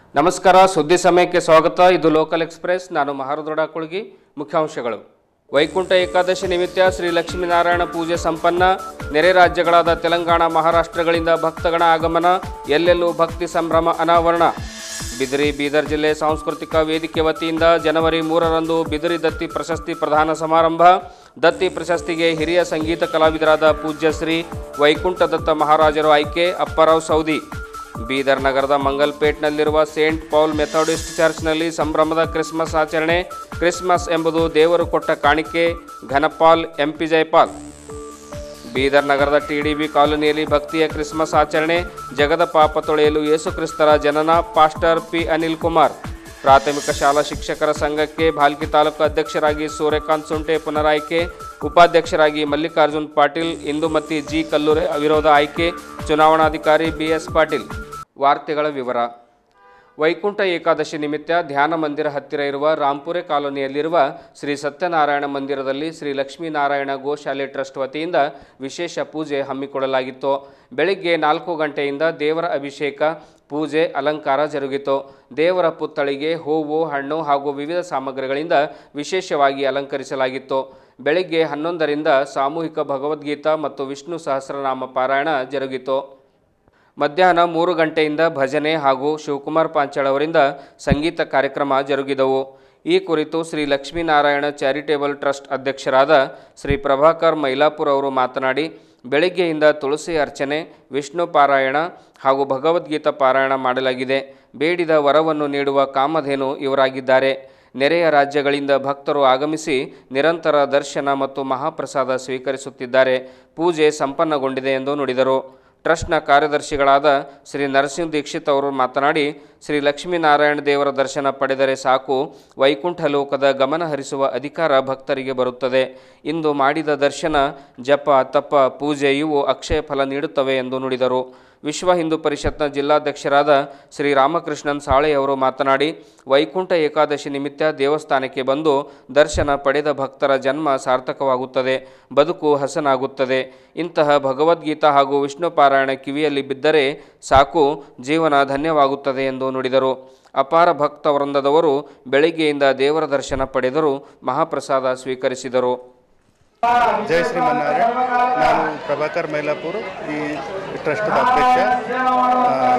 ನಮಸ್ಕಾರ ಸುದ್ದಿ ಸಮಯಕ್ಕೆ ಸ್ವಾಗತ ಇದು ಲೋಕಲ್ ಎಕ್ಸ್ಪ್ರೆಸ್ ನಾನು ಮಹಾರುದ್ರಡ ಕುಳ್ಗಿ ಮುಖ್ಯಾಂಶಗಳು ವೈಕುಂಠ ಏಕಾದಶಿ ನಿಮಿತ್ತ ಶ್ರೀ ಲಕ್ಷ್ಮೀನಾರಾಯಣ ಪೂಜೆ ಸಂಪನ್ನ ನೆರೆ ರಾಜ್ಯಗಳಾದ ತೆಲಂಗಾಣ ಮಹಾರಾಷ್ಟ್ರಗಳಿಂದ ಭಕ್ತಗಣ ಆಗಮನ ಎಲ್ಲೆಲ್ಲೂ ಭಕ್ತಿ ಸಂಭ್ರಮ ಅನಾವರಣ ಬಿದಿರಿ ಬೀದರ್ ಜಿಲ್ಲೆ ಸಾಂಸ್ಕೃತಿಕ ವೇದಿಕೆ ವತಿಯಿಂದ ಜನವರಿ ಮೂರರಂದು ಬಿದಿರಿ ದತ್ತಿ ಪ್ರಶಸ್ತಿ ಪ್ರದಾನ ಸಮಾರಂಭ ದತ್ತಿ ಪ್ರಶಸ್ತಿಗೆ ಹಿರಿಯ ಸಂಗೀತ ಕಲಾವಿದರಾದ ಪೂಜ್ಯ ಶ್ರೀ ವೈಕುಂಠ ದತ್ತ ಮಹಾರಾಜರು ಆಯ್ಕೆ ಅಪ್ಪರಾವ್ ಸೌದಿ ಬೀದರ್ ನಗರದ ಮಂಗಲ್ಪೇಟ್ನಲ್ಲಿರುವ ಸೇಂಟ್ ಪೌಲ್ ಮೆಥೋಡಿಸ್ಟ್ ಚರ್ಚ್ನಲ್ಲಿ ಸಂಭ್ರಮದ ಕ್ರಿಸ್ಮಸ್ ಆಚರಣೆ ಕ್ರಿಸ್ಮಸ್ ಎಂಬುದು ದೇವರು ಕೊಟ್ಟ ಕಾಣಿಕೆ ಘನಪಾಲ್ ಎಂಪಿ ಜೈಪಾಲ್ ಬೀದರ್ ನಗರದ ಟಿಡಿಬಿ ಕಾಲೋನಿಯಲ್ಲಿ ಭಕ್ತಿಯ ಕ್ರಿಸ್ಮಸ್ ಆಚರಣೆ ಜಗದ ಪಾಪ ತೊಳೆಯಲು ಯೇಸುಕ್ರಿಸ್ತರ ಜನನ ಪಾಸ್ಟರ್ ಪಿ ಅನಿಲ್ ಕುಮಾರ್ ಪ್ರಾಥಮಿಕ ಶಾಲಾ ಶಿಕ್ಷಕರ ಸಂಘಕ್ಕೆ ಭಾಲ್ಕಿ ತಾಲೂಕು ಅಧ್ಯಕ್ಷರಾಗಿ ಸೂರ್ಯಕಾಂತ್ ಸುಂಟೆ ಪುನರಾಯ್ಕೆ ಉಪಾಧ್ಯಕ್ಷರಾಗಿ ಮಲ್ಲಿಕಾರ್ಜುನ್ ಪಾಟೀಲ್ ಇಂದುಮತಿ ಜಿ ಕಲ್ಲೂರೆ ಅವಿರೋಧ ಆಯ್ಕೆ ಚುನಾವಣಾಧಿಕಾರಿ ಬಿಎಸ್ ಪಾಟೀಲ್ ವಾರ್ತೆಗಳ ವಿವರ ವೈಕುಂಠ ಏಕಾದಶಿ ನಿಮಿತ್ತ ಧ್ಯಾನ ಮಂದಿರ ಹತ್ತಿರ ಇರುವ ರಾಂಪುರೆ ಕಾಲೋನಿಯಲ್ಲಿರುವ ಶ್ರೀ ಸತ್ಯನಾರಾಯಣ ಮಂದಿರದಲ್ಲಿ ಶ್ರೀ ಲಕ್ಷ್ಮೀನಾರಾಯಣ ಗೋಶಾಲೆ ಟ್ರಸ್ಟ್ ವತಿಯಿಂದ ವಿಶೇಷ ಪೂಜೆ ಹಮ್ಮಿಕೊಳ್ಳಲಾಗಿತ್ತು ಬೆಳಿಗ್ಗೆ ನಾಲ್ಕು ಗಂಟೆಯಿಂದ ದೇವರ ಅಭಿಷೇಕ ಪೂಜೆ ಅಲಂಕಾರ ಜರುಗಿತು ದೇವರ ಪುತ್ಥಳಿಗೆ ಹೂವು ಹಣ್ಣು ಹಾಗೂ ವಿವಿಧ ಸಾಮಗ್ರಿಗಳಿಂದ ವಿಶೇಷವಾಗಿ ಅಲಂಕರಿಸಲಾಗಿತ್ತು ಬೆಳಿಗ್ಗೆ ಹನ್ನೊಂದರಿಂದ ಸಾಮೂಹಿಕ ಭಗವದ್ಗೀತಾ ಮತ್ತು ವಿಷ್ಣು ಸಹಸ್ರನಾಮ ಪಾರಾಯಣ ಜರುಗಿತು ಮಧ್ಯಾಹ್ನ ಮೂರು ಗಂಟೆಯಿಂದ ಭಜನೆ ಹಾಗೂ ಶಿವಕುಮಾರ್ ಪಾಂಚಾಳ್ ಅವರಿಂದ ಸಂಗೀತ ಕಾರ್ಯಕ್ರಮ ಜರುಗಿದವು ಈ ಕುರಿತು ಶ್ರೀ ಲಕ್ಷ್ಮೀನಾರಾಯಣ ಚಾರಿಟೇಬಲ್ ಟ್ರಸ್ಟ್ ಅಧ್ಯಕ್ಷರಾದ ಶ್ರೀ ಪ್ರಭಾಕರ್ ಮೈಲಾಪುರ್ ಅವರು ಮಾತನಾಡಿ ಬೆಳಿಗ್ಗೆಯಿಂದ ತುಳಸಿ ಅರ್ಚನೆ ವಿಷ್ಣು ಪಾರಾಯಣ ಹಾಗೂ ಭಗವದ್ಗೀತಾ ಪಾರಾಯಣ ಮಾಡಲಾಗಿದೆ ಬೇಡಿದ ವರವನ್ನು ನೀಡುವ ಕಾಮಧೇನು ಇವರಾಗಿದ್ದಾರೆ ನೆರೆಯ ರಾಜ್ಯಗಳಿಂದ ಭಕ್ತರು ಆಗಮಿಸಿ ನಿರಂತರ ದರ್ಶನ ಮತ್ತು ಮಹಾಪ್ರಸಾದ ಸ್ವೀಕರಿಸುತ್ತಿದ್ದಾರೆ ಪೂಜೆ ಸಂಪನ್ನಗೊಂಡಿದೆ ಎಂದು ನುಡಿದರು ಟ್ರಸ್ಟ್ನ ಕಾರ್ಯದರ್ಶಿಗಳಾದ ಶ್ರೀ ನರಸಿಂಹ ದೀಕ್ಷಿತ್ ಅವರು ಮಾತನಾಡಿ ಶ್ರೀ ಲಕ್ಷ್ಮೀನಾರಾಯಣ ದೇವರ ದರ್ಶನ ಪಡೆದರೆ ಸಾಕು ವೈಕುಂಠ ಲೋಕದ ಗಮನ ಹರಿಸುವ ಅಧಿಕಾರ ಭಕ್ತರಿಗೆ ಬರುತ್ತದೆ ಇಂದು ಮಾಡಿದ ದರ್ಶನ ಜಪ ತಪ ಪೂಜೆ ಇವು ಅಕ್ಷಯ ಫಲ ನೀಡುತ್ತವೆ ಎಂದು ನುಡಿದರು ವಿಶ್ವ ಹಿಂದೂ ಪರಿಷತ್ನ ಜಿಲ್ಲಾಧ್ಯಕ್ಷರಾದ ಶ್ರೀ ರಾಮಕೃಷ್ಣನ್ ಸಾಳೆ ಅವರು ಮಾತನಾಡಿ ವೈಕುಂಠ ಏಕಾದಶಿ ನಿಮಿತ್ತ ದೇವಸ್ಥಾನಕ್ಕೆ ಬಂದು ದರ್ಶನ ಪಡೆದ ಭಕ್ತರ ಜನ್ಮ ಸಾರ್ಥಕವಾಗುತ್ತದೆ ಬದುಕು ಹಸನಾಗುತ್ತದೆ ಇಂತಹ ಭಗವದ್ಗೀತಾ ಹಾಗೂ ವಿಷ್ಣು ಪಾರಾಯಣ ಕಿವಿಯಲ್ಲಿ ಬಿದ್ದರೆ ಸಾಕು ಜೀವನ ಧನ್ಯವಾಗುತ್ತದೆ ಎಂದು ನುಡಿದರು ಅಪಾರ ಭಕ್ತ ವೃಂದದವರು ಬೆಳಿಗ್ಗೆಯಿಂದ ದೇವರ ದರ್ಶನ ಪಡೆದರು ಮಹಾಪ್ರಸಾದ ಸ್ವೀಕರಿಸಿದರು ಜೈ ಶ್ರೀಮನ್ನಾರಾಯಣ ನಾನು ಪ್ರಭಾಕರ್ ಮೈಲಾಪುರ್ ಈ ಟ್ರಸ್ಟ್ದ ಅಧ್ಯಕ್ಷ ಆ,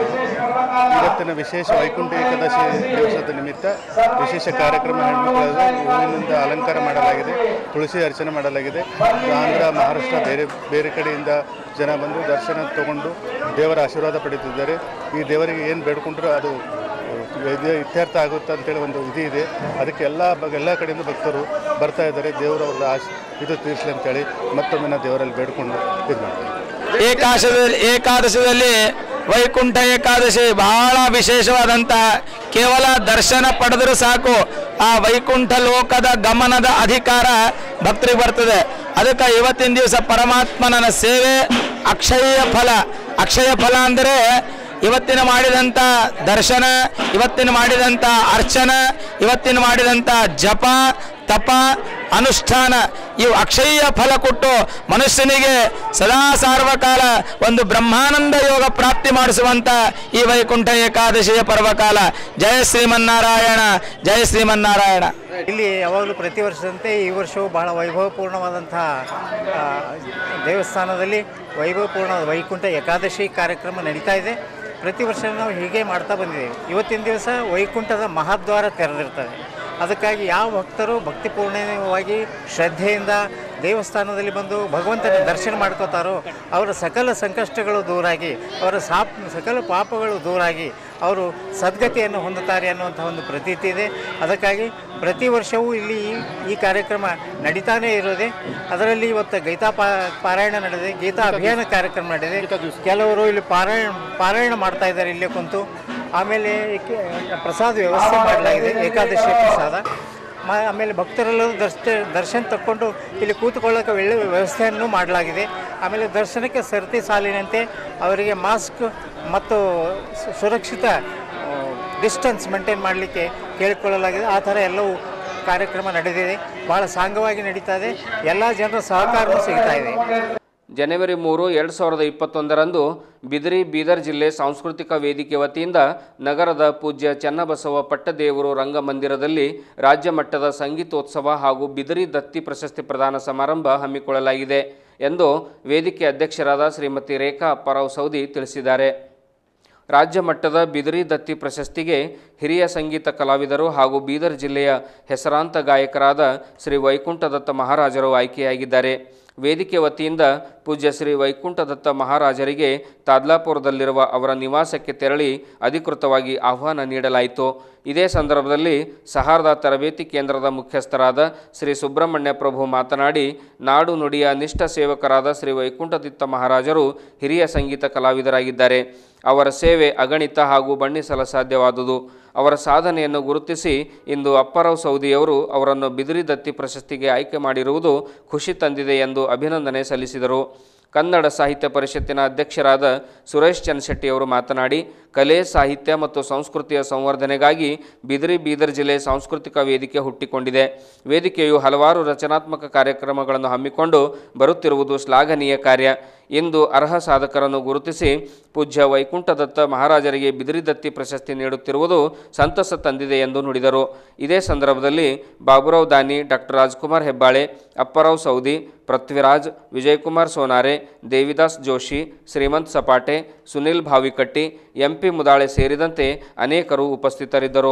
ಇವತ್ತಿನ ವಿಶೇಷ ವೈಕುಂಠ ಏಕಾದಶಿ ದಿವಸದ ನಿಮಿತ್ತ ವಿಶೇಷ ಕಾರ್ಯಕ್ರಮ ಹಮ್ಮಿಕೊಳ್ಳಲು ಹೂವಿನಿಂದ ಅಲಂಕಾರ ಮಾಡಲಾಗಿದೆ ತುಳಸಿ ಅರ್ಚನೆ ಮಾಡಲಾಗಿದೆ ಆಂಧ್ರ ಮಹಾರಾಷ್ಟ್ರ ಬೇರೆ ಬೇರೆ ಕಡೆಯಿಂದ ಜನ ಬಂದು ದರ್ಶನ ತಗೊಂಡು ದೇವರ ಆಶೀರ್ವಾದ ಪಡೆದಿದ್ದಾರೆ ಈ ದೇವರಿಗೆ ಏನು ಬೇಡ್ಕೊಂಡ್ರೂ ಅದು ಇದು ಇತ್ಯರ್ಥ ಆಗುತ್ತೆ ಅಂತೇಳಿ ಒಂದು ವಿಧಿ ಇದೆ ಅದಕ್ಕೆ ಎಲ್ಲ ಬ- ಎಲ್ಲ ಕಡೆಯಿಂದ ಭಕ್ತರು ಬರ್ತಾ ಇದ್ದಾರೆ ದೇವರು ಅವ್ರ ಆಶ್ ಇದು ತೀರಿಸಲಿ ಅಂತೇಳಿ ಮತ್ತೊಮ್ಮೆ ನಾವು ದೇವರಲ್ಲಿ ಬೇಡ್ಕೊಂಡು ಇದು ಮಾಡ್ತೀವಿ ಏಕಾದಶದಲ್ಲಿ ಏಕಾದಶದಲ್ಲಿ ವೈಕುಂಠ ಏಕಾದಶಿ ಬಹಳ ವಿಶೇಷವಾದಂಥ ಕೇವಲ ದರ್ಶನ ಪಡೆದರೂ ಸಾಕು ಆ ವೈಕುಂಠ ಲೋಕದ ಗಮನದ ಅಧಿಕಾರ ಭಕ್ತರಿಗೆ ಬರ್ತದೆ ಅದಕ್ಕೆ ಇವತ್ತಿನ ದಿವಸ ಪರಮಾತ್ಮನ ಸೇವೆ ಅಕ್ಷಯ ಫಲ ಅಕ್ಷಯ ಫಲ ಅಂದರೆ ಇವತ್ತಿನ ಮಾಡಿದಂಥ ದರ್ಶನ ಇವತ್ತಿನ ಮಾಡಿದಂಥ ಅರ್ಚನ ಇವತ್ತಿನ ಮಾಡಿದಂಥ ಜಪ ತಪ ಅನುಷ್ಠಾನ ಇವು ಅಕ್ಷಯ ಫಲ ಕೊಟ್ಟು ಮನುಷ್ಯನಿಗೆ ಸದಾ ಸಾರ್ವಕಾಲ ಒಂದು ಬ್ರಹ್ಮಾನಂದ ಯೋಗ ಪ್ರಾಪ್ತಿ ಮಾಡಿಸುವಂತ ಈ ವೈಕುಂಠ ಏಕಾದಶಿಯ ಪರ್ವಕಾಲ ಜಯ ಶ್ರೀಮನ್ನಾರಾಯಣ ಜಯ ಶ್ರೀಮನ್ನಾರಾಯಣ ಇಲ್ಲಿ ಯಾವಾಗಲೂ ಪ್ರತಿ ವರ್ಷದಂತೆ ಈ ವರ್ಷವೂ ಬಹಳ ವೈಭವಪೂರ್ಣವಾದಂತಹ ಆ, ದೇವಸ್ಥಾನದಲ್ಲಿ ವೈಭವಪೂರ್ಣ ವೈಕುಂಠ ಏಕಾದಶಿ ಕಾರ್ಯಕ್ರಮ ನಡೀತಾ ಇದೆ ಪ್ರತಿ ವರ್ಷ ನಾವು ಹೀಗೆ ಮಾಡ್ತಾ ಬಂದಿದ್ದೇವೆ ಇವತ್ತಿನ ದಿವಸ ವೈಕುಂಠದ ಮಹಾದ್ವಾರ ತೆರೆದಿರ್ತದೆ ಅದಕ್ಕಾಗಿ ಯಾವ ಭಕ್ತರು ಭಕ್ತಿಪೂರ್ಣವಾಗಿ ಶ್ರದ್ಧೆಯಿಂದ ದೇವಸ್ಥಾನದಲ್ಲಿ ಬಂದು ಭಗವಂತನ ದರ್ಶನ ಮಾಡ್ಕೋತಾರೋ ಅವರ ಸಕಲ ಸಂಕಷ್ಟಗಳು ದೂರಾಗಿ ಅವರ ಸಾಪ್ ಸಕಲ ಪಾಪಗಳು ದೂರಾಗಿ ಅವರು ಸದ್ಗತಿಯನ್ನು ಹೊಂದುತ್ತಾರೆ ಅನ್ನುವಂಥ ಒಂದು ಪ್ರತೀತಿ ಇದೆ ಅದಕ್ಕಾಗಿ ಪ್ರತಿ ವರ್ಷವೂ ಇಲ್ಲಿ ಈ- ಈ ಕಾರ್ಯಕ್ರಮ ನಡೀತಾನೇ ಇರೋದೆ ಅದರಲ್ಲಿ ಇವತ್ತು ಗೀತಾ ಪಾ ಪಾರಾಯಣ ನಡೆದಿದೆ ಗೀತಾ ಅಭಿಯಾನ ಕಾರ್ಯಕ್ರಮ ನಡೆದಿದೆ ಕೆಲವರು ಇಲ್ಲಿ ಪಾರಾಯಣ ಪಾರಾಯಣ ಮಾಡ್ತಾ ಇದ್ದಾರೆ ಇಲ್ಲೇ ಕುಂತು ಆಮೇಲೆ ಏಕೆ- ಪ್ರಸಾದ ವ್ಯವಸ್ಥೆ ಮಾಡಲಾಗಿದೆ ಏಕಾದಶಿ ಪ್ರಸಾದ ಮ ಆಮೇಲೆ ಭಕ್ತರೆಲ್ಲರೂ ದರ್ಶ ದರ್ಶನ ತಕ್ಕೊಂಡು ಇಲ್ಲಿ ಕೂತ್ಕೊಳ್ಳೋಕೆ ಒಳ್ಳೆ ವ್ಯವಸ್ಥೆಯನ್ನು ಮಾಡಲಾಗಿದೆ ಆಮೇಲೆ ದರ್ಶನಕ್ಕೆ ಸರತಿ ಸಾಲಿನಂತೆ ಅವರಿಗೆ ಮಾಸ್ಕ್ ಮತ್ತು ಸು- ಸುರಕ್ಷಿತ ಡಿಸ್ಟೆನ್ಸ್ ಮೇಂಟೈನ್ ಮಾಡಲಿಕ್ಕೆ ಕೇಳಿಕೊಳ್ಳಲಾಗಿದೆ ಆ ಥರ ಎಲ್ಲವೂ ಕಾರ್ಯಕ್ರಮ ನಡೆದಿದೆ ಭಾಳ ಸಾಂಗವಾಗಿ ನಡೀತಾ ಇದೆ ಎಲ್ಲ ಜನರ ಸಹಕಾರವೂ ಸಿಗ್ತಾ ಇದೆ ಜನವರಿ ಮೂರು ಎರಡು ಸಾವಿರದ ಇಪ್ಪತ್ತೊಂದರಂದು ಬಿದಿರಿ ಬೀದರ್ ಜಿಲ್ಲೆ ಸಾಂಸ್ಕೃತಿಕ ವೇದಿಕೆ ವತಿಯಿಂದ ನಗರದ ಪೂಜ್ಯ ಚನ್ನಬಸವ ಪಟ್ಟದೇವರು ರಂಗಮಂದಿರದಲ್ಲಿ ರಾಜ್ಯ ಮಟ್ಟದ ಸಂಗೀತೋತ್ಸವ ಹಾಗೂ ಬಿದಿರಿ ದತ್ತಿ ಪ್ರಶಸ್ತಿ ಪ್ರದಾನ ಸಮಾರಂಭ ಹಮ್ಮಿಕೊಳ್ಳಲಾಗಿದೆ ಎಂದು ವೇದಿಕೆ ಅಧ್ಯಕ್ಷರಾದ ಶ್ರೀಮತಿ ರೇಖಾ ಅಪ್ಪಾರಾವ್ ಸೌದಿ ತಿಳಿಸಿದ್ದಾರೆ ರಾಜ್ಯ ಮಟ್ಟದ ಬಿದಿರಿ ದತ್ತಿ ಪ್ರಶಸ್ತಿಗೆ ಹಿರಿಯ ಸಂಗೀತ ಕಲಾವಿದರು ಹಾಗೂ ಬೀದರ್ ಜಿಲ್ಲೆಯ ಹೆಸರಾಂತ ಗಾಯಕರಾದ ಶ್ರೀ ವೈಕುಂಠದತ್ತ ಮಹಾರಾಜರು ಆಯ್ಕೆಯಾಗಿದ್ದಾರೆ ವೇದಿಕೆ ವತಿಯಿಂದ ಪೂಜ್ಯ ಶ್ರೀ ವೈಕುಂಠದತ್ತ ಮಹಾರಾಜರಿಗೆ ತಾದ್ಲಾಪುರದಲ್ಲಿರುವ ಅವರ ನಿವಾಸಕ್ಕೆ ತೆರಳಿ ಅಧಿಕೃತವಾಗಿ ಆಹ್ವಾನ ನೀಡಲಾಯಿತು ಇದೇ ಸಂದರ್ಭದಲ್ಲಿ ಸಹಾರದ ತರಬೇತಿ ಕೇಂದ್ರದ ಮುಖ್ಯಸ್ಥರಾದ ಶ್ರೀ ಸುಬ್ರಹ್ಮಣ್ಯ ಪ್ರಭು ಮಾತನಾಡಿ ನಾಡು ನುಡಿಯ ನಿಷ್ಠ ಸೇವಕರಾದ ಶ್ರೀ ವೈಕುಂಠದಿತ್ತ ಮಹಾರಾಜರು ಹಿರಿಯ ಸಂಗೀತ ಕಲಾವಿದರಾಗಿದ್ದಾರೆ ಅವರ ಸೇವೆ ಅಗಣಿತ ಹಾಗೂ ಬಣ್ಣಿಸಲು ಸಾಧ್ಯವಾದುದು ಅವರ ಸಾಧನೆಯನ್ನು ಗುರುತಿಸಿ ಇಂದು ಅಪ್ಪರಾವ್ ಸೌದಿಯವರು ಅವರನ್ನು ಬಿದಿರಿ ದತ್ತಿ ಪ್ರಶಸ್ತಿಗೆ ಆಯ್ಕೆ ಮಾಡಿರುವುದು ಖುಷಿ ತಂದಿದೆ ಎಂದು ಅಭಿನಂದನೆ ಸಲ್ಲಿಸಿದರು ಕನ್ನಡ ಸಾಹಿತ್ಯ ಪರಿಷತ್ತಿನ ಅಧ್ಯಕ್ಷರಾದ ಸುರೇಶ್ ಚನ್ಶೆಟ್ಟಿ ಅವರು ಮಾತನಾಡಿ ಕಲೆ ಸಾಹಿತ್ಯ ಮತ್ತು ಸಂಸ್ಕೃತಿಯ ಸಂವರ್ಧನೆಗಾಗಿ ಬಿದಿರಿ ಬೀದರ್ ಜಿಲ್ಲೆ ಸಾಂಸ್ಕೃತಿಕ ವೇದಿಕೆ ಹುಟ್ಟಿಕೊಂಡಿದೆ ವೇದಿಕೆಯು ಹಲವಾರು ರಚನಾತ್ಮಕ ಕಾರ್ಯಕ್ರಮಗಳನ್ನು ಹಮ್ಮಿಕೊಂಡು ಬರುತ್ತಿರುವುದು ಶ್ಲಾಘನೀಯ ಕಾರ್ಯ ಇಂದು ಅರ್ಹ ಸಾಧಕರನ್ನು ಗುರುತಿಸಿ ಪೂಜ್ಯ ವೈಕುಂಠದತ್ತ ಮಹಾರಾಜರಿಗೆ ಬಿದಿರಿ ದತ್ತಿ ಪ್ರಶಸ್ತಿ ನೀಡುತ್ತಿರುವುದು ಸಂತಸ ತಂದಿದೆ ಎಂದು ನುಡಿದರು ಇದೇ ಸಂದರ್ಭದಲ್ಲಿ ಬಾಬುರಾವ್ ದಾನಿ ಡಾಕ್ಟರ್ ರಾಜ್ಕುಮಾರ್ ಹೆಬ್ಬಾಳೆ ಅಪ್ಪರಾವ್ ಸೌದಿ ಪೃಥ್ವಿರಾಜ್ ವಿಜಯಕುಮಾರ್ ಸೋನಾರೆ ದೇವಿದಾಸ್ ಜೋಶಿ ಶ್ರೀಮಂತ್ ಸಪಾಟೆ ಸುನಿಲ್ ಭಾವಿಕಟ್ಟಿ ಎಂಪಿ ಮುದಾಳೆ ಸೇರಿದಂತೆ ಅನೇಕರು ಉಪಸ್ಥಿತರಿದ್ದರು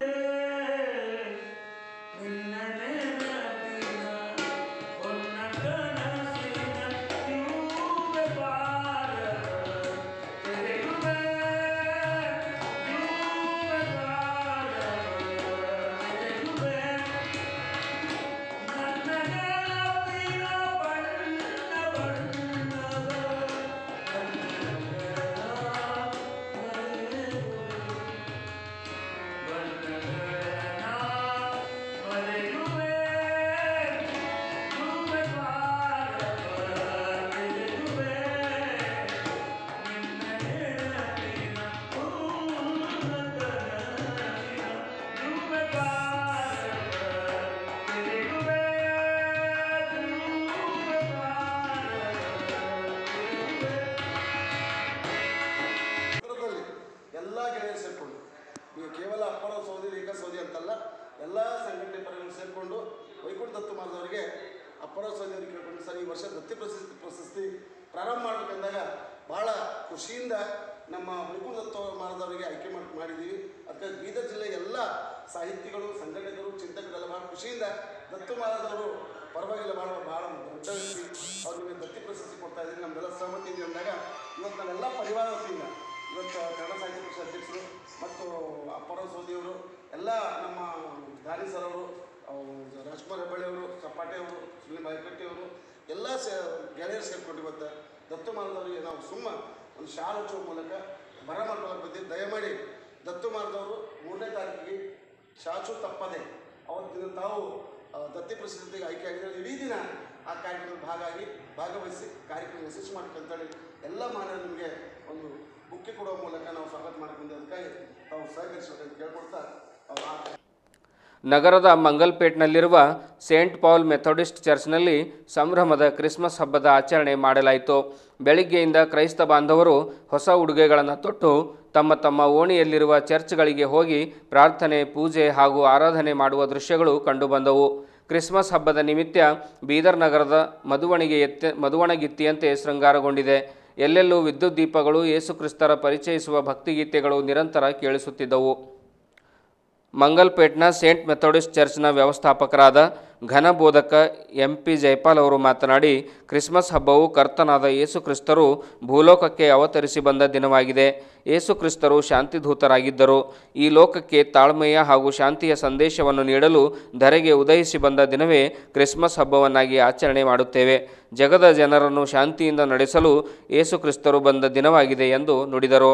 ಚಿತ್ರದಲ್ಲಿ ಎಲ್ಲ ಗೆಳೆಯರು ಸೇರಿಕೊಂಡು ನೀವು ಕೇವಲ ಅಪ್ಪರ ಸೌದಿ ರೇಖಾ ಸೌದಿ ಅಂತಲ್ಲ ಎಲ್ಲ ಸಂಘಟನೆ ಪರಗಳು ಸೇರಿಕೊಂಡು ವೈಕುಂಠ ದತ್ತು ಮಾರದವರಿಗೆ ಅಪ್ಪರ ಸೌದಿ ಅವರಿಗೆ ಕೇಳ್ಕೊಂಡು ಸರ್ ಈ ವರ್ಷ ದತ್ತಿ ಪ್ರಶಸ್ತಿ ಪ್ರಶಸ್ತಿ ಪ್ರಾರಂಭ ಮಾಡಬೇಕಂದಾಗ ಭಾಳ ಖುಷಿಯಿಂದ ನಮ್ಮ ವೈಕುಂಠ ದತ್ತು ಮಾರದವರಿಗೆ ಆಯ್ಕೆ ಮಾಡಿ ಮಾಡಿದ್ದೀವಿ ಅದಕ್ಕೆ ಬೀದರ್ ಜಿಲ್ಲೆಯ ಎಲ್ಲ ಸಾಹಿತಿಗಳು ಸಂಘಟಕರು ಚಿಂತಕರೆಲ್ಲ ಭಾಳ ಖುಷಿಯಿಂದ ದತ್ತು ಮಾರದವರು ಪರವಾಗಿಲ್ಲ ಭಾಳ ಭಾಳ ದೊಡ್ಡ ವ್ಯಕ್ತಿ ಅವ್ರಿಗೆ ದತ್ತಿ ಪ್ರಶಸ್ತಿ ಕೊಡ್ತಾ ಇದ್ದೀನಿ ನಮ್ಮೆಲ್ಲ ಸಹಮತಿ ಇದೆ ಅಂದಾಗ ಇವತ್ತು ನಾವೆಲ್ಲ ಪರಿವಾರ ವತಿಯಿಂದ ಇವತ್ತು ಕನ್ನಡ ಸಾಹಿತ್ಯ ಪರಿಷತ್ ಅಧ್ಯಕ್ಷರು ಮತ್ತು ಅಪ್ಪರಾವ್ ಸೋದಿಯವರು ಎಲ್ಲ ನಮ್ಮ ದಾನಿ ಸರ್ ಅವರು ಅವ್ರು ರಾಜ್ಕುಮಾರ್ ಹೆಬ್ಬಳ್ಳಿ ಅವರು ಸಪಾಟೆ ಅವರು ಸುನಿಲ್ ಬಾಯ್ಕಟ್ಟಿ ಅವರು ಎಲ್ಲ ಸೇ ಗೆಳೆಯರು ಸೇರ್ಕೊಂಡು ಇವತ್ತು ದತ್ತು ಮಾರದವರಿಗೆ ನಾವು ಸುಮ್ಮ ಒಂದು ಶಾಲೆ ಹಚ್ಚುವ ಮೂಲಕ ಬರ ಮಾಡ್ಕೊಳ್ಳೋಕೆ ಬಂದಿದ್ದು ದಯಮಾಡಿ ದತ್ತು ಮಾರದವರು ಮೂರನೇ ತಾರೀಕಿಗೆ ಶಾಚು ತಪ್ಪದೆ ಅವತ್ತಿನ ತಾವು ಆ, ದತ್ತಿ ಪ್ರಶಸ್ತಿಗೆ ಆಯ್ಕೆ ಆಗಿದ್ದಾರೆ ಇಡೀ ದಿನ ಆ ಕಾರ್ಯಕ್ರಮದಲ್ಲಿ ಭಾಗ ಆಗಿ ಭಾಗವಹಿಸಿ ಕಾರ್ಯಕ್ರಮ ಯಶಸ್ಸು ಮಾಡ್ಕೊಂತೇಳಿ ಎಲ್ಲ ಮಾನವ ನಿಮಗೆ ಒಂದು ಬುಕ್ಕೆ ಕೊಡುವ ಮೂಲಕ ನಾವು ಸ್ವಾಗತ ಮಾಡ್ಕೊಂಡು ಅದಕ್ಕಾಗಿ ತಾವು ಸಹಕರಿಸಬೇಕಂತ ಕೇಳ್ಕೊಳ್ತಾ ತಾವು ಆ ನಗರದ ಮಂಗಲ್ಪೇಟ್ನಲ್ಲಿರುವ ಸೇಂಟ್ ಪಾಲ್ ಮೆಥೋಡಿಸ್ಟ್ ಚರ್ಚ್ನಲ್ಲಿ ಸಂಭ್ರಮದ ಕ್ರಿಸ್ಮಸ್ ಹಬ್ಬದ ಆಚರಣೆ ಮಾಡಲಾಯಿತು ಬೆಳಿಗ್ಗೆಯಿಂದ ಕ್ರೈಸ್ತ ಬಾಂಧವರು ಹೊಸ ಉಡುಗೆಗಳನ್ನು ತೊಟ್ಟು ತಮ್ಮ ತಮ್ಮ ಓಣಿಯಲ್ಲಿರುವ ಚರ್ಚ್ಗಳಿಗೆ ಹೋಗಿ ಪ್ರಾರ್ಥನೆ ಪೂಜೆ ಹಾಗೂ ಆರಾಧನೆ ಮಾಡುವ ದೃಶ್ಯಗಳು ಕಂಡುಬಂದವು ಕ್ರಿಸ್ಮಸ್ ಹಬ್ಬದ ನಿಮಿತ್ತ ಬೀದರ್ ನಗರದ ಮಧುವಣಿಗೆ ಎತ್ತ ಮಧುವಣಗಿತ್ತಿಯಂತೆ ಶೃಂಗಾರಗೊಂಡಿದೆ ಎಲ್ಲೆಲ್ಲೂ ವಿದ್ಯುತ್ ದೀಪಗಳು ಯೇಸುಕ್ರಿಸ್ತರ ಪರಿಚಯಿಸುವ ಭಕ್ತಿಗೀತೆಗಳು ನಿರಂತರ ಕೇಳಿಸುತ್ತಿದ್ದವು ಮಂಗಲ್ಪೇಟ್ನ ಸೇಂಟ್ ಮೆಥೋಡಿಸ್ಟ್ ಚರ್ಚ್ನ ವ್ಯವಸ್ಥಾಪಕರಾದ ಘನಬೋಧಕ ಎಂ ಪಿ ಜೈಪಾಲ್ ಅವರು ಮಾತನಾಡಿ ಕ್ರಿಸ್ಮಸ್ ಹಬ್ಬವು ಕರ್ತನಾದ ಯೇಸು ಕ್ರಿಸ್ತರು ಭೂಲೋಕಕ್ಕೆ ಅವತರಿಸಿ ಬಂದ ದಿನವಾಗಿದೆ ಯೇಸು ಕ್ರಿಸ್ತರು ಶಾಂತಿಧೂತರಾಗಿದ್ದರು ಈ ಲೋಕಕ್ಕೆ ತಾಳ್ಮೆಯ ಹಾಗೂ ಶಾಂತಿಯ ಸಂದೇಶವನ್ನು ನೀಡಲು ಧರೆಗೆ ಉದಯಿಸಿ ಬಂದ ದಿನವೇ ಕ್ರಿಸ್ಮಸ್ ಹಬ್ಬವನ್ನಾಗಿ ಆಚರಣೆ ಮಾಡುತ್ತೇವೆ ಜಗದ ಜನರನ್ನು ಶಾಂತಿಯಿಂದ ನಡೆಸಲು ಯೇಸು ಕ್ರಿಸ್ತರು ಬಂದ ದಿನವಾಗಿದೆ ಎಂದು ನುಡಿದರು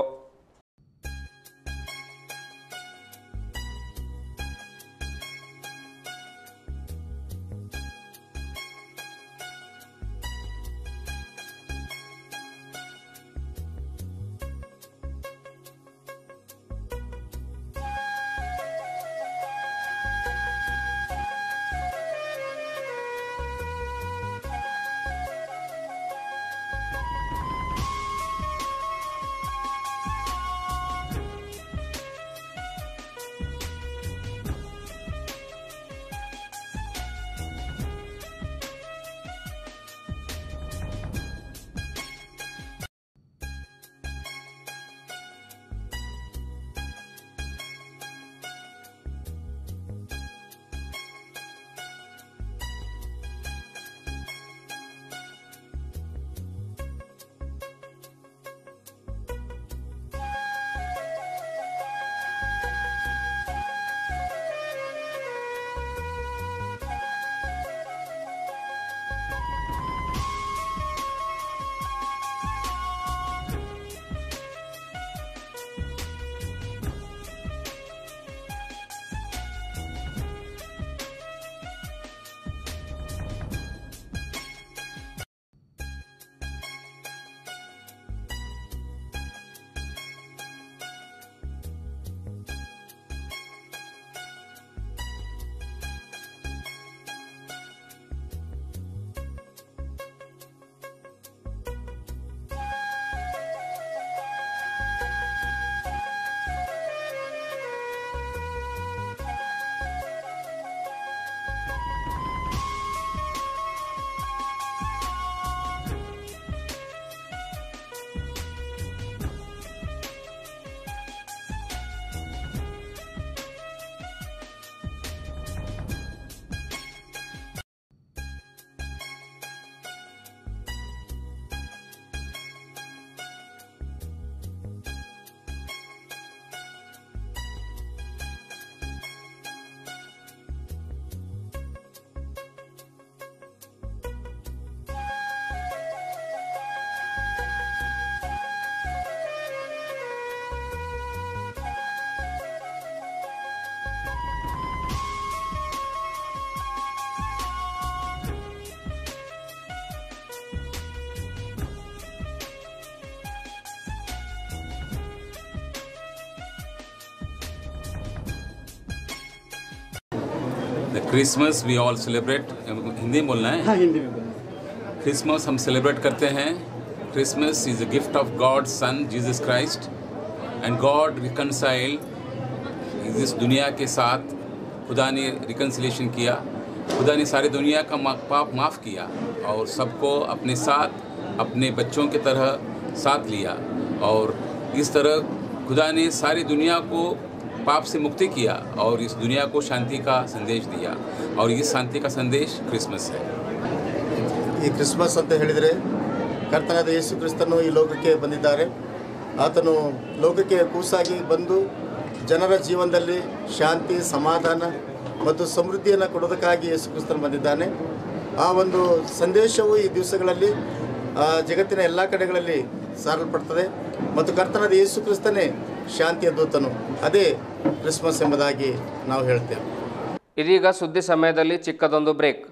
The Christmas we all celebrate Hindi में बोलना है हाँ हिंदी में बोलो क्रिसमस हम सेलिब्रेट करते हैं Christmas is a gift of God son Jesus Christ and God reconcile इस दुनिया के साथ खुदा ने रिकन्सिलेशन किया खुदा ने सारी दुनिया का मा- पाप माफ़ किया और सबको अपने साथ अपने बच्चों की तरह साथ लिया और इस तरह खुदा ने सारी दुनिया को पाप से मुक्ति किया और इस दुनिया को शांति का संदेश दिया और इस शांति का संदेश क्रिसमस है ಈ ಕ್ರಿಸ್ಮಸ್ ಅಂತ ಹೇಳಿದರೆ ಕರ್ತನಾದ ಯೇಸು ಕ್ರಿಸ್ತನು ಈ ಲೋಕಕ್ಕೆ ಬಂದಿದ್ದಾರೆ ಆತನು ಲೋಕಕ್ಕೆ ಕೂಸಾಗಿ ಬಂದು ಜನರ ಜೀವನದಲ್ಲಿ ಶಾಂತಿ ಸಮಾಧಾನ ಮತ್ತು ಸಮೃದ್ಧಿಯನ್ನು ಕೊಡೋದಕ್ಕಾಗಿ ಯೇಸು ಕ್ರಿಸ್ತನು ಬಂದಿದ್ದಾನೆ ಆ ಒಂದು ಸಂದೇಶವು ಈ ದಿವಸಗಳಲ್ಲಿ ಆ, ಜಗತ್ತಿನ ಎಲ್ಲ ಕಡೆಗಳಲ್ಲಿ ಸಾರಲ್ಪಡ್ತದೆ ಮತ್ತು ಕರ್ತನಾದ ಯೇಸು ಕ್ರಿಸ್ತನೇ ಶಾಂತಿಯ ದೂತನು ಅದೇ ಕ್ರಿಸ್ಮಸ್ ಎಂಬುದಾಗಿ ನಾವು ಹೇಳ್ತೇವೆ ಇದೀಗ ಸುದ್ದಿ ಸಮಯದಲ್ಲಿ ಚಿಕ್ಕದೊಂದು ಬ್ರೇಕ್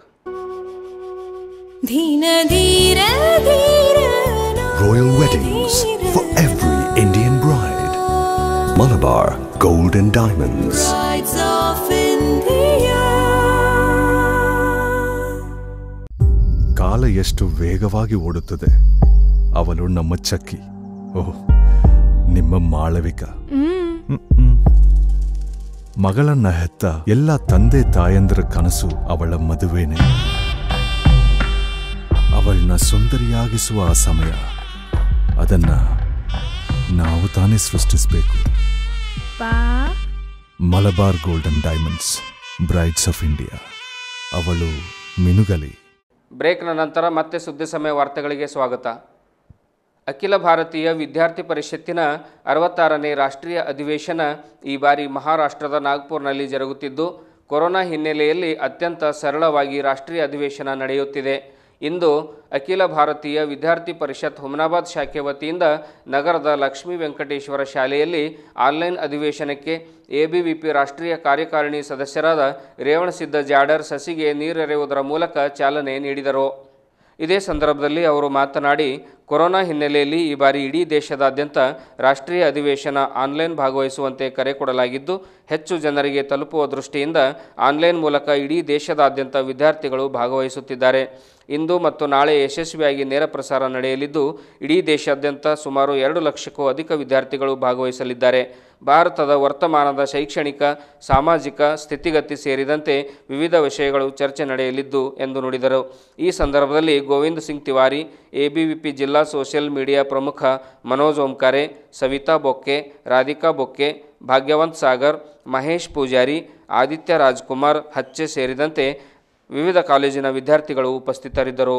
ಧೀನ ಧೀರ ಧೀರ Royal weddings for every Indian bride. Malabar Gold and Diamonds. Brides of India. ಕಾಲ ಎಷ್ಟು ವೇಗವಾಗಿ ಓಡುತ್ತದೆ ಅವಳು ನಮ್ಮ ಚಕ್ಕಿ ಓಹ್ ನಿಮ್ಮ ಮಾಳವಿಕ ಹ್ಮ್, ಹ್ಮ್. ಮಗಳನ್ನ ಹೆತ್ತ ಎಲ್ಲ ತಂದೆ ತಾಯಂದ್ರ ಕನಸು ಅವಳ ಮದುವೆನೆ ಅವಳನ್ನ ಸುಂದರಿಯಾಗಿಸುವ ಆ ಸಮಯ ಅದನ್ನ ನಾವು ತಾನೇ ಸೃಷ್ಟಿಸಬೇಕು Malabar golden diamonds brides of India ಅವಳು ಮಿನುಗಲಿ ಬ್ರೇಕ್ನ ನಂತರ ಮತ್ತೆ ಸುದ್ದಿ ಸಮಯ ವಾರ್ತೆಗಳಿಗೆ ಸ್ವಾಗತ ಅಖಿಲ ಭಾರತೀಯ ವಿದ್ಯಾರ್ಥಿ ಪರಿಷತ್ತಿನ ಅರವತ್ತಾರನೇ ರಾಷ್ಟ್ರೀಯ ಅಧಿವೇಶನ ಈ ಬಾರಿ ಮಹಾರಾಷ್ಟ್ರದ ನಾಗ್ಪುರ್ನಲ್ಲಿ ಜರುಗುತ್ತಿದ್ದು ಕೊರೋನಾ ಹಿನ್ನೆಲೆಯಲ್ಲಿ ಅತ್ಯಂತ ಸರಳವಾಗಿ ರಾಷ್ಟ್ರೀಯ ಅಧಿವೇಶನ ನಡೆಯುತ್ತಿದೆ ಇಂದು ಅಖಿಲ ಭಾರತೀಯ ವಿದ್ಯಾರ್ಥಿ ಪರಿಷತ್ ಹುಮನಾಬಾದ್ ಶಾಖೆ ವತಿಯಿಂದ ನಗರದ ಲಕ್ಷ್ಮೀ ವೆಂಕಟೇಶ್ವರ ಶಾಲೆಯಲ್ಲಿ ಆನ್ಲೈನ್ ಅಧಿವೇಶನಕ್ಕೆ ಎಬಿವಿಪಿ ರಾಷ್ಟ್ರೀಯ ಕಾರ್ಯಕಾರಿಣಿ ಸದಸ್ಯರಾದ ರೇವಣಸಿದ್ದ ಜಾಡರ್ ಸಸಿಗೆ ನೀರೆರೆಯುವುದರ ಮೂಲಕ ಚಾಲನೆ ನೀಡಿದರು ಇದೇ ಸಂದರ್ಭದಲ್ಲಿ ಅವರು ಮಾತನಾಡಿ ಕೊರೋನಾ ಹಿನ್ನೆಲೆಯಲ್ಲಿ ಈ ಬಾರಿ ಇಡೀ ದೇಶದಾದ್ಯಂತ ರಾಷ್ಟ್ರೀಯ ಅಧಿವೇಶನ ಆನ್ಲೈನ್ ಭಾಗವಹಿಸುವಂತೆ ಕರೆ ಕೊಡಲಾಗಿದ್ದು ಹೆಚ್ಚು ಜನರಿಗೆ ತಲುಪುವ ದೃಷ್ಟಿಯಿಂದ ಆನ್ಲೈನ್ ಮೂಲಕ ಇಡೀ ದೇಶದಾದ್ಯಂತ ವಿದ್ಯಾರ್ಥಿಗಳು ಭಾಗವಹಿಸುತ್ತಿದ್ದಾರೆ ಇಂದು ಮತ್ತು ನಾಳೆ ಯಶಸ್ವಿಯಾಗಿ ನೇರ ಪ್ರಸಾರ ನಡೆಯಲಿದ್ದು ಇಡೀ ದೇಶಾದ್ಯಂತ ಸುಮಾರು ಎರಡು ಲಕ್ಷಕ್ಕೂ ಅಧಿಕ ವಿದ್ಯಾರ್ಥಿಗಳು ಭಾಗವಹಿಸಲಿದ್ದಾರೆ ಭಾರತದ ವರ್ತಮಾನದ ಶೈಕ್ಷಣಿಕ ಸಾಮಾಜಿಕ ಸ್ಥಿತಿಗತಿ ಸೇರಿದಂತೆ ವಿವಿಧ ವಿಷಯಗಳು ಚರ್ಚೆ ನಡೆಯಲಿದ್ದು ಎಂದು ನುಡಿದರು ಈ ಸಂದರ್ಭದಲ್ಲಿ ಗೋವಿಂದ್ ಸಿಂಗ್ ತಿವಾರಿ ಎಬಿವಿಪಿ ಜಿಲ್ಲಾ ಸೋಷಿಯಲ್ ಮೀಡಿಯಾ ಪ್ರಮುಖ ಮನೋಜ್ ಓಂಕಾರೆ ಸವಿತಾ ಬೊಕ್ಕೆ ರಾಧಿಕಾ ಬೊಕ್ಕೆ ಭಾಗ್ಯವಂತ್ ಸಾಗರ್ ಮಹೇಶ್ ಪೂಜಾರಿ ಆದಿತ್ಯ ರಾಜ್ಕುಮಾರ್ ಹಚ್ಚೆ ಸೇರಿದಂತೆ ವಿವಿಧ ಕಾಲೇಜಿನ ವಿದ್ಯಾರ್ಥಿಗಳು ಉಪಸ್ಥಿತರಿದ್ದರು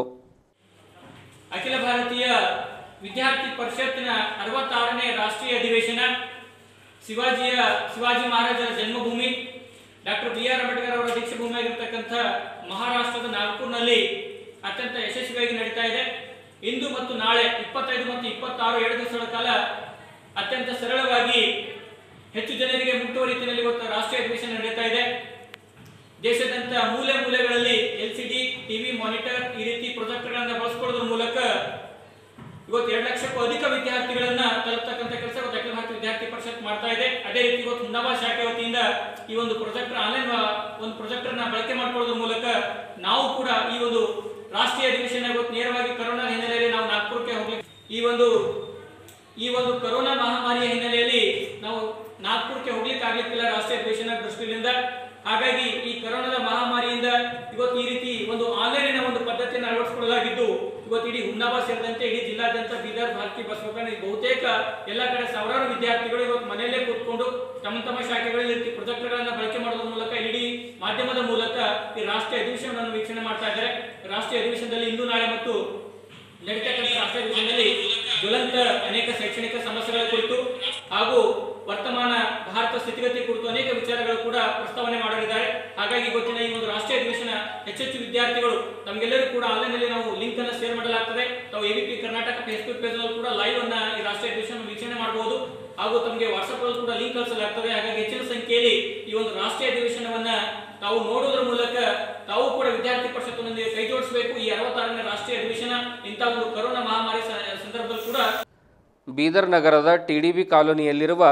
ಅಖಿಲ ಭಾರತೀಯ ವಿದ್ಯಾರ್ಥಿ ಪರಿಷತ್ತಿನ ಅರವತ್ತಾರನೇ ರಾಷ್ಟ್ರೀಯ ಅಧಿವೇಶನ ಶಿವಾಜಿಯ ಶಿವಾಜಿ ಮಹಾರಾಜರ ಜನ್ಮಭೂಮಿ ಡಾಕ್ಟರ್ ಬಿ ಆರ್ ಅಂಬೇಡ್ಕರ್ ಅವರ ದೀಕ್ಷಾಭೂಮಿಯಾಗಿರ್ತಕ್ಕಂಥ ಮಹಾರಾಷ್ಟ್ರದ ನಾಗ್ಪುರ್ನಲ್ಲಿ ಅತ್ಯಂತ ಯಶಸ್ವಿಯಾಗಿ ನಡೀತಾ ಇದೆ ಇಂದು ಮತ್ತು ನಾಳೆ ಇಪ್ಪತ್ತೈದು ಮತ್ತು ಇಪ್ಪತ್ತಾರು ಎರಡು ದಿವಸಗಳ ಕಾಲ ಅತ್ಯಂತ ಸರಳವಾಗಿ ಹೆಚ್ಚು ಜನರಿಗೆ ಮುಟ್ಟುವ ರೀತಿಯಲ್ಲಿ ಇವತ್ತು ರಾಷ್ಟ್ರೀಯ ಅಧಿವೇಶನ ನಡೀತಾ ಇದೆ ದೇಶದಂತ ಮೂಲೆ ಮೂಲೆಗಳಲ್ಲಿ L C D TV monitor ಈ ರೀತಿ ಪ್ರೊಜೆಕ್ಟರ್ಗಳನ್ನ ಬಳಸ್ಕೊಳ್ಳೋದ್ರ ಮೂಲಕ ಇವತ್ತು ಎರಡು ಲಕ್ಷಕ್ಕೂ ಅಧಿಕ ವಿದ್ಯಾರ್ಥಿಗಳನ್ನ ತಲುಪತಕ್ಕಂಥ ಕೆಲಸ ಇವತ್ತು ಅಖಿಲ ಭಾರತ ವಿದ್ಯಾರ್ಥಿ ಪರಿಷತ್ ಮಾಡ್ತಾ ಇದೆ ಅದೇ ರೀತಿ ಇವತ್ತು ಹುನ್ನಾಬಾದ್ ಶಾಖೆ ವತಿಯಿಂದ ಈ ಒಂದು ಪ್ರೊಜೆಕ್ಟರ್ ಆನ್ಲೈನ್ ಒಂದು ಪ್ರೊಜೆಕ್ಟರ್ ನ ಬಳಕೆ ಮಾಡ್ಕೊಳ್ಳೋದ್ರ ಮೂಲಕ ನಾವು ಕೂಡ ಈ ಒಂದು ರಾಷ್ಟ್ರೀಯ ಅಧಿವೇಶನ ಇವತ್ತು ನೇರವಾಗಿ ಕರೋನಾ ಹಿನ್ನೆಲೆಯಲ್ಲಿ ನಾವು ನಾಗ್ಪುರಕ್ಕೆ ಹೋಗ್ಲಿ ಈ ಒಂದು ಈ ಒಂದು ಕರೋನಾ ಮಹಾಮಾರಿಯ ಹಿನ್ನೆಲೆಯಲ್ಲಿ ನಾವು ನಾಗ್ಪುರಕ್ಕೆ ಹೋಗ್ಲಿಕ್ಕೆ ಆಗ್ಲಿಕ್ಕಿಲ್ಲ ರಾಷ್ಟ್ರೀಯ ಅಧಿವೇಶನ ದೃಷ್ಟಿಯಿಂದ ಹಾಗಾಗಿ ಈ ಕರೋನಾದ ಮಹಾಮಾರಿಯಿಂದ ಇವತ್ತು ಈ ರೀತಿ ಒಂದು ಆನ್ಲೈನಿನ ಒಂದು ಪದ್ಧತಿಯನ್ನು ಅಳವಡಿಸಿಕೊಳ್ಳಲಾಗಿದ್ದು ಇವತ್ತು ಇಡೀ ಹುನ್ನಾಬಾದ್ ಸೇರಿದಂತೆ ಇಡೀ ಜಿಲ್ಲಾದ್ಯಂತ ಬೀದರ್ ಭಾರತಿ ಬಸವಕರಣ ಈ ಬಹುತೇಕ ಎಲ್ಲ ಕಡೆ ಸಾವಿರಾರು ವಿದ್ಯಾರ್ಥಿಗಳು ಇವತ್ತು ಮನೆಯಲ್ಲೇ ಕೂತ್ಕೊಂಡು ತಮ್ಮ ತಮ್ಮ ಶಾಖೆಗಳಲ್ಲಿ ಈ ಪ್ರೊಜೆಕ್ಟರ್ಗಳನ್ನ ಬಳಕೆ ಮಾಡೋದ್ರ ಮೂಲಕ ಇಡೀ ಮಾಧ್ಯಮದ ಮೂಲಕ ಈ ರಾಷ್ಟ್ರೀಯ ಅಧಿವೇಶನವನ್ನು ವೀಕ್ಷಣೆ ಮಾಡ್ತಾ ಇದ್ದಾರೆ ರಾಷ್ಟ್ರೀಯ ಅಧಿವೇಶನದಲ್ಲಿ ಇಂದು ನಾಳೆ ಮತ್ತು ನಡೀತಕ್ಕಂಥ ರಾಷ್ಟ್ರೀಯ ಅಧಿವೇಶನದಲ್ಲಿ ಜ್ವಲಂತ ಅನೇಕ ಶೈಕ್ಷಣಿಕ ಸಮಸ್ಯೆಗಳ ಕುರಿತು ಹಾಗೂ ವರ್ತಮಾನ ಭಾರತ ಸ್ಥಿತಿಗತಿ ಕುರಿತು ಅನೇಕ ವಿಚಾರಗಳು ಕೂಡ ಪ್ರಸ್ತಾವನೆ ಮಾಡಲಿದ್ದಾರೆ ಹಾಗಾಗಿ ಇವತ್ತಿನ ಈ ಒಂದು ರಾಷ್ಟ್ರೀಯ ಅಧಿವೇಶನ ಹೆಚ್ಚೆಚ್ಚು ವಿದ್ಯಾರ್ಥಿಗಳು ತಮಗೆಲ್ಲರೂ ಕೂಡ ಆನ್ಲೈನ್ ಅಲ್ಲಿ ನಾವು ಲಿಂಕ್ ಅನ್ನು ಶೇರ್ ಮಾಡಲಾಗ್ತದೆ ತಾವು ಎಬಿಪಿ ಕರ್ನಾಟಕ ಫೇಸ್ಬುಕ್ ಪೇಜ್ ನಲ್ಲಿ ಕೂಡ ಲೈವ್ ಅನ್ನ ಈ ರಾಷ್ಟ್ರೀಯ ಅಧಿವೇಶನ ವೀಕ್ಷಣೆ ಮಾಡಬಹುದು ಹಾಗೂ ತಮಗೆ ವಾಟ್ಸ್ಆಪ್ ಅಲ್ಲಿ ಕೂಡ ಲಿಂಕ್ ಕಳಿಸಲಾಗ್ತದೆ ಹಾಗಾಗಿ ಹೆಚ್ಚಿನ ಸಂಖ್ಯೆಯಲ್ಲಿ ಈ ಒಂದು ರಾಷ್ಟ್ರೀಯ ಅಧಿವೇಶನವನ್ನ ತಾವು ನೋಡುವುದರ ಮೂಲಕ ತಾವು ಕೂಡ ವಿದ್ಯಾರ್ಥಿ ಪರಿಷತ್ತಿನೊಂದಿಗೆ ಕೈ ಜೋಡಿಸಬೇಕು ಈ ಅರವತ್ತಾರನೇ ರಾಷ್ಟ್ರೀಯ ಅಧಿವೇಶನ ಇಂಥ ಒಂದು ಕರೋನಾ ಮಹಾಮಾರಿ ಸ- ಸಂದರ್ಭದಲ್ಲಿ ಕೂಡ ಬೀದರ್ ನಗರದ ಟಿಡಿಬಿ ಕಾಲೋನಿಯಲ್ಲಿರುವ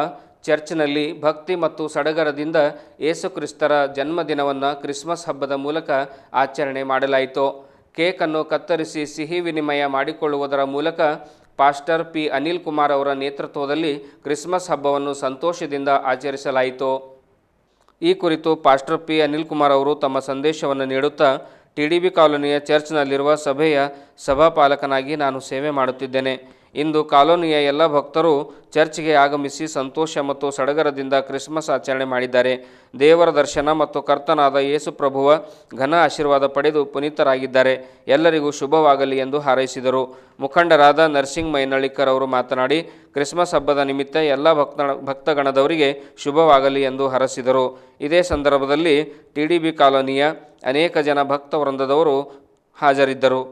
ಚರ್ಚ್ನಲ್ಲಿ ಭಕ್ತಿ ಮತ್ತು ಸಡಗರದಿಂದ ಯೇಸುಕ್ರಿಸ್ತರ ಜನ್ಮದಿನವನ್ನು ಕ್ರಿಸ್ಮಸ್ ಹಬ್ಬದ ಮೂಲಕ ಆಚರಣೆ ಮಾಡಲಾಯಿತು ಕೇಕನ್ನು ಕತ್ತರಿಸಿ ಸಿಹಿ ವಿನಿಮಯ ಮಾಡಿಕೊಳ್ಳುವುದರ ಮೂಲಕ ಪಾಸ್ಟರ್ ಪಿ ಅನಿಲ್ ಕುಮಾರ್ ಅವರ ನೇತೃತ್ವದಲ್ಲಿ ಕ್ರಿಸ್ಮಸ್ ಹಬ್ಬವನ್ನು ಸಂತೋಷದಿಂದ ಆಚರಿಸಲಾಯಿತು ಈ ಕುರಿತು ಪಾಸ್ಟರ್ ಪಿ ಅನಿಲ್ ಕುಮಾರ್ ಅವರು ತಮ್ಮ ಸಂದೇಶವನ್ನು ನೀಡುತ್ತಾ ಟಿಡಿಬಿ ಕಾಲೋನಿಯ ಚರ್ಚ್ನಲ್ಲಿರುವ ಸಭೆಯ ಸಭಾಪಾಲಕನಾಗಿ ನಾನು ಸೇವೆ ಮಾಡುತ್ತಿದ್ದೇನೆ ಇಂದು ಕಾಲೋನಿಯ ಎಲ್ಲ ಭಕ್ತರು ಚರ್ಚ್ಗೆ ಆಗಮಿಸಿ ಸಂತೋಷ ಮತ್ತು ಸಡಗರದಿಂದ ಕ್ರಿಸ್ಮಸ್ ಆಚರಣೆ ಮಾಡಿದ್ದಾರೆ ದೇವರ ದರ್ಶನ ಮತ್ತು ಕರ್ತನಾದ ಯೇಸು ಪ್ರಭುವ ಘನ ಆಶೀರ್ವಾದ ಪಡೆದು ಪುನೀತರಾಗಿದ್ದಾರೆ ಎಲ್ಲರಿಗೂ ಶುಭವಾಗಲಿ ಎಂದು ಹಾರೈಸಿದರು ಮುಖಂಡರಾದ ನರ್ಸಿಂಗ್ ಮೈನಳ್ಳಿಕರ್ ಅವರು ಮಾತನಾಡಿ ಕ್ರಿಸ್ಮಸ್ ಹಬ್ಬದ ನಿಮಿತ್ತ ಎಲ್ಲ ಭಕ್ತ ಭಕ್ತಗಣದವರಿಗೆ ಶುಭವಾಗಲಿ ಎಂದು ಹರಸಿದರು ಇದೇ ಸಂದರ್ಭದಲ್ಲಿ ಟಿಡಿಬಿ ಕಾಲೋನಿಯ ಅನೇಕ ಜನ ಭಕ್ತ ವೃಂದದವರು ಹಾಜರಿದ್ದರು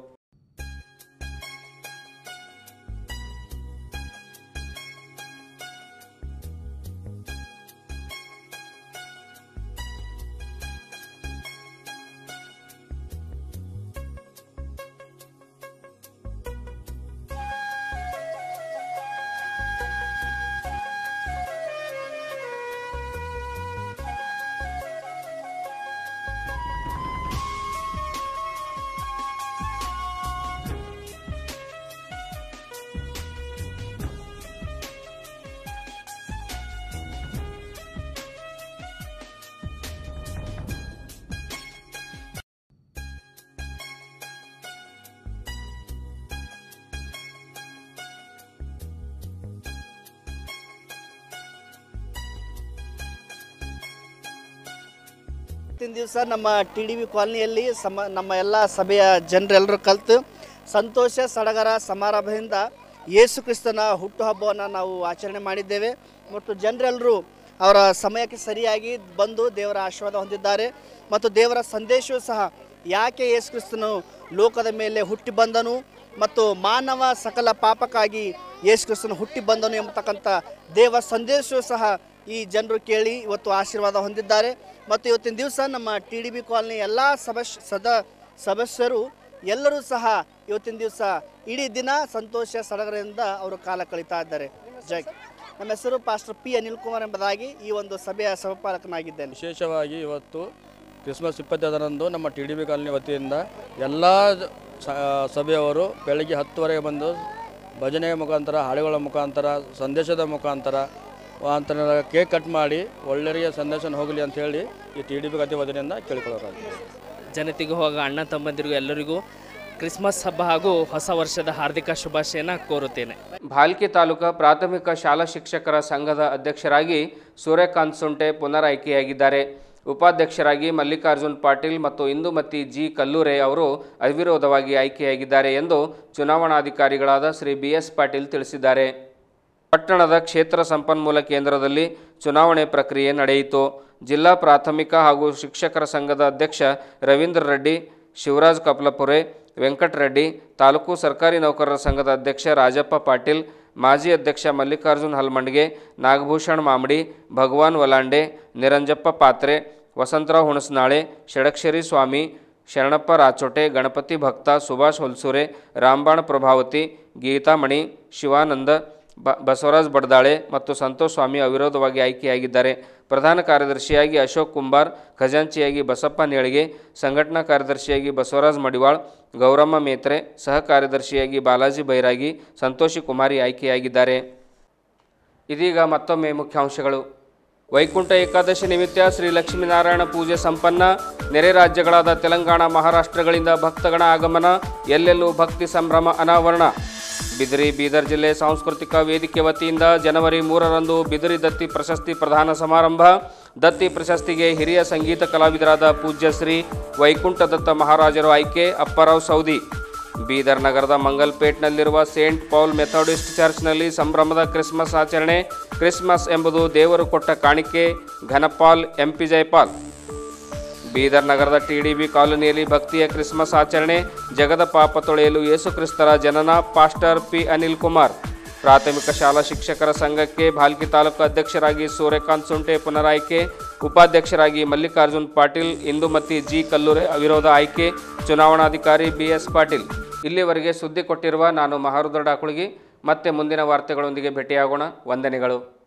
ಇವತ್ತಿನ ದಿವಸ ನಮ್ಮ ಟಿ ಡಿ ವಿ ಕಾಲನಿಯಲ್ಲಿ ಸಮ ನಮ್ಮ ಎಲ್ಲ ಸಭೆಯ ಜನರೆಲ್ಲರೂ ಕಲಿತು ಸಂತೋಷ ಸಡಗರ ಸಮಾರಂಭದಿಂದ ಯೇಸು ಕ್ರಿಸ್ತನ ಹುಟ್ಟುಹಬ್ಬವನ್ನು ನಾವು ಆಚರಣೆ ಮಾಡಿದ್ದೇವೆ ಮತ್ತು ಜನರೆಲ್ಲರೂ ಅವರ ಸಮಯಕ್ಕೆ ಸರಿಯಾಗಿ ಬಂದು ದೇವರ ಆಶೀರ್ವಾದ ಹೊಂದಿದ್ದಾರೆ ಮತ್ತು ದೇವರ ಸಂದೇಶವೂ ಸಹ ಯಾಕೆ ಯೇಸು ಕ್ರಿಸ್ತನು ಲೋಕದ ಮೇಲೆ ಹುಟ್ಟಿ ಬಂದನು ಮತ್ತು ಮಾನವ ಸಕಲ ಪಾಪಕ್ಕಾಗಿ ಯೇಸು ಕ್ರಿಸ್ತನು ಹುಟ್ಟಿ ಬಂದನು ಎಂಬತಕ್ಕಂಥ ದೇವ ಸಂದೇಶವೂ ಸಹ ಈ ಜನರು ಕೇಳಿ ಇವತ್ತು ಆಶೀರ್ವಾದ ಹೊಂದಿದ್ದಾರೆ ಮತ್ತು ಇವತ್ತಿನ ದಿವಸ ನಮ್ಮ ಟಿ ಡಿ ಬಿ ಕಾಲನಿ ಎಲ್ಲ ಸದಸ್ಯ ಸದ ಸದಸ್ಯರು ಎಲ್ಲರೂ ಸಹ ಇವತ್ತಿನ ದಿವಸ ಇಡೀ ದಿನ ಸಂತೋಷ ಸಡಗರದಿಂದ ಅವರು ಕಾಲ ಕಳೀತಾ ಇದ್ದಾರೆ ಜೈ ನಮ್ಮ ಹೆಸರು ಪಾಸ್ಟರ್ ಪಿ ಅನಿಲ್ ಕುಮಾರ್ ಎಂಬುದಾಗಿ ಈ ಒಂದು ಸಭೆಯ ಸಭಾಪಾಲಕನಾಗಿದ್ದೇನೆ ವಿಶೇಷವಾಗಿ ಇವತ್ತು ಕ್ರಿಸ್ಮಸ್ ಇಪ್ಪತ್ತೈದರಂದು ನಮ್ಮ ಟಿ ಡಿ ಬಿ ಕಾಲನಿ ವತಿಯಿಂದ ಎಲ್ಲ ಸ- ಸಭೆಯವರು ಬೆಳಗ್ಗೆ ಹತ್ತುವರೆಗೆ ಬಂದು ಭಜನೆಯ ಮುಖಾಂತರ ಹಾಡುಗಳ ಮುಖಾಂತರ ಸಂದೇಶದ ಮುಖಾಂತರ ಅಂತ ಕೇಕ್ ಕಟ್ ಮಾಡಿ ಒಳ್ಳೆಯ ಸಂದೇಶ ಹೋಗಲಿ ಅಂತ ಹೇಳಿ ಈ ಟಿ ಡಿ ಬಿ ಕತೆ ವತಿಯಿಂದ ಕೇಳಿಕೊಳ್ಳೋರಾಗಿದೆ ಜನತೆಗೂ ಹೋಗ ಅಣ್ಣ ತಮ್ಮಂದಿರಿಗೂ ಎಲ್ಲರಿಗೂ ಕ್ರಿಸ್ಮಸ್ ಹಬ್ಬ ಹಾಗೂ ಹೊಸ ವರ್ಷದ ಹಾರ್ದಿಕ ಶುಭಾಶಯನ ಕೋರುತ್ತೇನೆ ಭಾಲ್ಕಿ ತಾಲೂಕಾ ಪ್ರಾಥಮಿಕ ಶಾಲಾ ಶಿಕ್ಷಕರ ಸಂಘದ ಅಧ್ಯಕ್ಷರಾಗಿ ಸೂರ್ಯಕಾಂತ್ ಸುಂಟೆ ಪುನರಾಯ್ಕೆಯಾಗಿದ್ದಾರೆ ಉಪಾಧ್ಯಕ್ಷರಾಗಿ ಮಲ್ಲಿಕಾರ್ಜುನ್ ಪಾಟೀಲ್ ಮತ್ತು ಇಂದುಮತಿ ಜಿ ಕಲ್ಲೂರೆ ಅವರು ಅವಿರೋಧವಾಗಿ ಆಯ್ಕೆಯಾಗಿದ್ದಾರೆ ಎಂದು ಚುನಾವಣಾಧಿಕಾರಿಗಳಾದ ಶ್ರೀ ಬಿ ಎಸ್ ಪಾಟೀಲ್ ತಿಳಿಸಿದ್ದಾರೆ ಪಟ್ಟಣದ ಕ್ಷೇತ್ರ ಸಂಪನ್ಮೂಲ ಕೇಂದ್ರದಲ್ಲಿ ಚುನಾವಣೆ ಪ್ರಕ್ರಿಯೆ ನಡೆಯಿತು ಜಿಲ್ಲಾ ಪ್ರಾಥಮಿಕ ಹಾಗೂ ಶಿಕ್ಷಕರ ಸಂಘದ ಅಧ್ಯಕ್ಷ ರವೀಂದ್ರ ರೆಡ್ಡಿ ಶಿವರಾಜ್ ಕಪ್ಲಪುರೆ ವೆಂಕಟರೆಡ್ಡಿ ತಾಲೂಕು ಸರ್ಕಾರಿ ನೌಕರರ ಸಂಘದ ಅಧ್ಯಕ್ಷ ರಾಜಪ್ಪ ಪಾಟೀಲ್ ಮಾಜಿ ಅಧ್ಯಕ್ಷ ಮಲ್ಲಿಕಾರ್ಜುನ್ ಹಲ್ಮಂಡ್ಗೆ ನಾಗಭೂಷಣ್ ಮಾಮಡಿ ಭಗವಾನ್ ವಲಾಂಡೆ ನಿರಂಜಪ್ಪ ಪಾತ್ರೆ ವಸಂತರಾವ್ ಹುಣಸ್ನಾಳೆ ಷಡಕ್ಷರಿ ಸ್ವಾಮಿ ಶರಣಪ್ಪ ರಾಚೋಟೆ ಗಣಪತಿ ಭಕ್ತ ಸುಭಾಷ್ ಹೊಲ್ಸೂರೆ ರಾಂಬಾಣ ಪ್ರಭಾವತಿ ಗೀತಾಮಣಿ ಶಿವಾನಂದ ಬ ಬಸವರಾಜ್ ಬಡ್ದಾಳೆ ಮತ್ತು ಸಂತೋಷ್ ಸ್ವಾಮಿ ಅವಿರೋಧವಾಗಿ ಆಯ್ಕೆಯಾಗಿದ್ದಾರೆ ಪ್ರಧಾನ ಕಾರ್ಯದರ್ಶಿಯಾಗಿ ಅಶೋಕ್ ಕುಂಬಾರ್ ಖಜಾಂಚಿಯಾಗಿ ಬಸಪ್ಪ ನೇಳಿಗೆ ಸಂಘಟನಾ ಕಾರ್ಯದರ್ಶಿಯಾಗಿ ಬಸವರಾಜ್ ಮಡಿವಾಳ್ ಗೌರಮ್ಮ ಮೇತ್ರೆ ಸಹ ಕಾರ್ಯದರ್ಶಿಯಾಗಿ ಬಾಲಾಜಿ ಬೈರಾಗಿ ಸಂತೋಷಿ ಕುಮಾರಿ ಆಯ್ಕೆಯಾಗಿದ್ದಾರೆ ಇದೀಗ ಮತ್ತೊಮ್ಮೆ ಮುಖ್ಯಾಂಶಗಳು ವೈಕುಂಠ ಏಕಾದಶಿ ನಿಮಿತ್ತ ಶ್ರೀ ಲಕ್ಷ್ಮೀನಾರಾಯಣ ಪೂಜೆ ಸಂಪನ್ನ ನೆರೆ ರಾಜ್ಯಗಳಾದ ತೆಲಂಗಾಣ ಮಹಾರಾಷ್ಟ್ರಗಳಿಂದ ಭಕ್ತಗಣ ಆಗಮನ ಎಲ್ಲೆಲ್ಲೂ ಭಕ್ತಿ ಸಂಭ್ರಮ ಅನಾವರಣ ಬಿದಿರಿ ಬೀದರ್ ಜಿಲ್ಲೆ ಸಾಂಸ್ಕೃತಿಕ ವೇದಿಕೆ ವತಿಯಿಂದ ಜನವರಿ ಮೂರರಂದು ಬಿದಿರಿ ದತ್ತಿ ಪ್ರಶಸ್ತಿ ಪ್ರದಾನ ಸಮಾರಂಭ ದತ್ತಿ ಪ್ರಶಸ್ತಿಗೆ ಹಿರಿಯ ಸಂಗೀತ ಕಲಾವಿದರಾದ ಪೂಜ್ಯ ಶ್ರೀ ವೈಕುಂಠ ದತ್ತ ಮಹಾರಾಜರು ಆಯ್ಕೆ ಅಪ್ಪರಾವ್ ಸೌದಿ ಬೀದರ್ ನಗರದ ಮಂಗಲ್ಪೇಟ್ನಲ್ಲಿರುವ ಸೇಂಟ್ ಪೌಲ್ ಮೆಥೋಡಿಸ್ಟ್ ಚರ್ಚ್ನಲ್ಲಿ ಸಂಭ್ರಮದ ಕ್ರಿಸ್ಮಸ್ ಆಚರಣೆ ಕ್ರಿಸ್ಮಸ್ ಎಂಬುದು ದೇವರು ಕೊಟ್ಟ ಕಾಣಿಕೆ ಘನಪಾಲ್ ಎಂಪಿ ಜೈಪಾಲ್ ಬೀದರ್ ನಗರದ ಟಿಡಿಬಿ ಕಾಲೋನಿಯಲ್ಲಿ ಭಕ್ತಿಯ ಕ್ರಿಸ್ಮಸ್ ಆಚರಣೆ ಜಗದ ಪಾಪ ತೊಳೆಯಲು ಯೇಸುಕ್ರಿಸ್ತರ ಜನನ ಪಾಸ್ಟರ್ ಪಿ ಅನಿಲ್ ಕುಮಾರ್ ಪ್ರಾಥಮಿಕ ಶಾಲಾ ಶಿಕ್ಷಕರ ಸಂಘಕ್ಕೆ ಭಾಲ್ಕಿ ತಾಲೂಕು ಅಧ್ಯಕ್ಷರಾಗಿ ಸೂರ್ಯಕಾಂತ್ ಸುಂಟೆ ಪುನರಾಯ್ಕೆ ಉಪಾಧ್ಯಕ್ಷರಾಗಿ ಮಲ್ಲಿಕಾರ್ಜುನ್ ಪಾಟೀಲ್ ಇಂದುಮತಿ ಜಿ ಕಲ್ಲೂರೆ ಅವಿರೋಧ ಆಯ್ಕೆ ಚುನಾವಣಾಧಿಕಾರಿ ಬಿ ಎಸ್ ಪಾಟೀಲ್ ಇಲ್ಲಿವರೆಗೆ ಸುದ್ದಿ ಕೊಟ್ಟಿರುವ ನಾನು ಮಹಾರುದ್ರ ಡಾಕುಳಗಿ ಮತ್ತೆ ಮುಂದಿನ ವಾರ್ತೆಗಳೊಂದಿಗೆ ಭೇಟಿಯಾಗೋಣ ವಂದನೆಗಳು